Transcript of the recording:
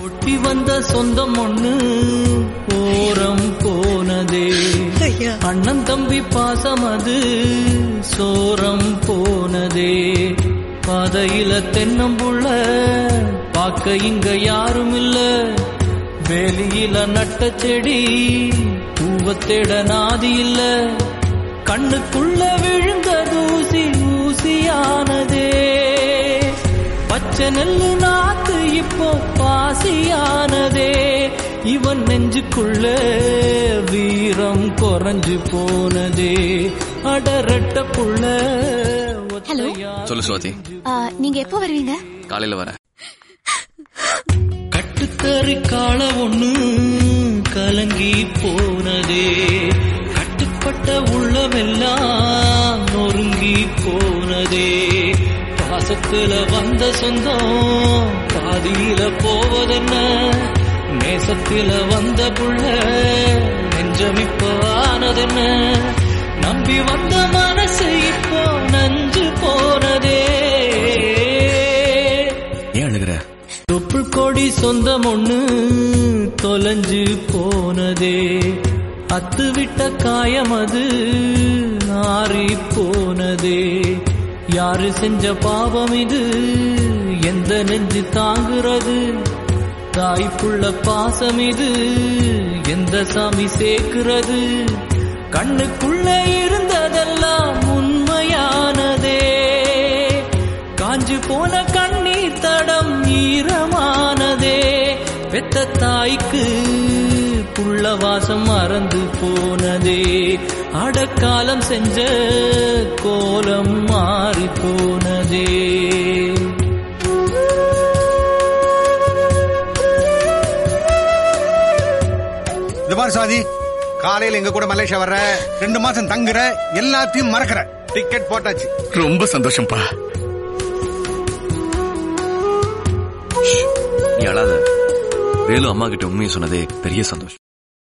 ஒட்டி வந்த சொந்தம் ஒண்ணு ஓரம் போனதே ஐயா அண்ணன் தம்பி பாசம் அது சோரம் போனதே பாதையில தென்னம்புள்ள பார்க்க இங்க யாரும் இல்ல வேலியில நட்ட செடி பூவத்தேட நாதி இல்ல கண்ணுக்குள்ள விழுந்த தூசி ஊசியானதே பச்சை நெல்லு நாத்து இப்போ பாசியானதே இவன் நெஞ்சுக்குள்ள வீரம் குறைஞ்சு போனதே அடரட்ட புள்ள ஹலோ. சொல்லு சுவாதி ஆ, நீங்க எப்போ வருவீங்க காலையில வரேன் கட்டுத்தறி கால ஒண்ணு கலங்கி போனதே கட்டுப்பட்ட உள்ளமெல்லாம் நொறுங்கி போனதே பாசத்துல வந்த சொந்தம் பாதியில போவதென்ன நேசத்தில வந்த புள்ள நெஞ்சமிப்ப ஆனதென்ன நம்பி வந்த மனசு இப்போ நஞ்சு போனதே ஏன் அழுகுற தொப்புள் கொடி சொந்தம் ஒண்ணு தொலைஞ்சு போனதே அத்து விட்ட காயம் அது ஆறி போனதே யாரு செஞ்ச பாவம் இது எந்த நெஞ்சு தாங்குறது தாய்ப்புள்ள பாசம் இது எந்த சாமி சேர்க்கிறது கண்ணுக்குள்ள இருந்ததெல்லாம் உண்மையானதே காஞ்சு போன கண்ணீர் தடம் ஈரமானதே பெத்த தாய்க்கு புள்ள வாசம் மறந்து போனதே அடக்காலம் செஞ்ச கோலம் மாறி போனதே இந்த மாதிரி சாதி காலையில எங்க கூட மலேசியா வர்ற ரெண்டு மாசம் தங்குற எல்லாத்தையும் மறக்கற டிக்கெட் போட்டாச்சு ரொம்ப சந்தோஷம்ப்பா ஷ், நீ அழாத வேலு அம்மா கிட்ட உண்மையை சொன்னதே பெரிய சந்தோஷம்